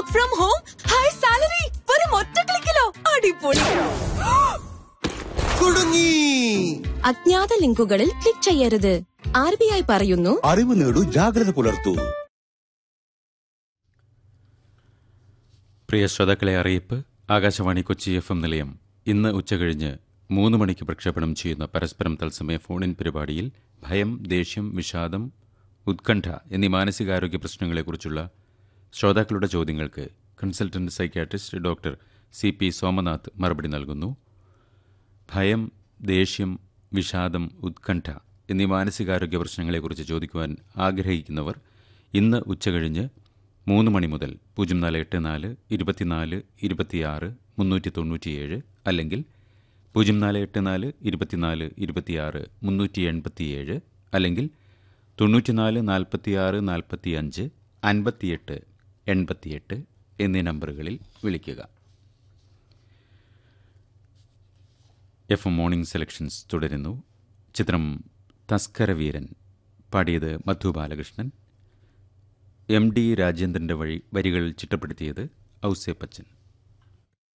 work from home high salary വെറും ഒറ്റ ക്ലിക്കിലോ അടിപൊളി കുടുങ്ങി അജ്ഞാത ലിങ്കുകളിൽ ക്ലിക്ക് ചെയ്യരുത് ആർ ബി ഐ പറയുന്നു അറിവ് നേടൂ ജാഗ്രത പുലർത്തൂ പ്രിയ ശ്രോതാക്കളെ അറിയിപ്പ് ആകാശവാണി കൊച്ചി എഫ് എം നിലയം ഇന്ന് ഉച്ചകഴിഞ്ഞ് മൂന്ന് മണിക്ക് പ്രക്ഷേപണം ചെയ്യുന്ന പരസ്പരം തത്സമയ ഫോണിൻ പരിപാടിയിൽ ഭയം ദേഷ്യം വിഷാദം ഉത്കണ്ഠ എന്നീ മാനസികാരോഗ്യ പ്രശ്നങ്ങളെക്കുറിച്ചുള്ള ശ്രോതാക്കളുടെ ചോദ്യങ്ങൾക്ക് consultant psychiatrist doctor C P Somanath മറുപടി നൽകുന്നു ഭയം ദേഷ്യം വിഷാദം ഉത്കണ്ഠ എന്നീ മാനസികാരോഗ്യ പ്രശ്നങ്ങളെക്കുറിച്ച് ചോദിക്കുവാൻ ആഗ്രഹിക്കുന്നവർ ഇന്ന് ഉച്ചകഴിഞ്ഞ് മൂന്ന് മണി മുതൽ പൂജ്യം നാല് എട്ട് നാല് ഇരുപത്തിനാല് ഇരുപത്തിയാറ് മുന്നൂറ്റി തൊണ്ണൂറ്റിയേഴ് അല്ലെങ്കിൽ പൂജ്യം നാല് എട്ട് നാല് ഇരുപത്തിനാല് ഇരുപത്തിയാറ് മുന്നൂറ്റി എൺപത്തിയേഴ് അല്ലെങ്കിൽ തൊണ്ണൂറ്റിനാല് നാൽപ്പത്തിയാറ് നാൽപ്പത്തിയഞ്ച് അൻപത്തിയെട്ട് എൺപത്തിയെട്ട് എന്നീ നമ്പറുകളിൽ വിളിക്കുക എഫ് എം മോർണിംഗ് സെലക്ഷൻസ് തുടരുന്നു ചിത്രം തസ്കരവീരൻ പാടിയത് മധു ബാലകൃഷ്ണൻ എം ഡി രാജേന്ദ്രൻ്റെ വഴി വരികൾ ചിട്ടപ്പെടുത്തിയത് ഔസേപ്പച്ചൻ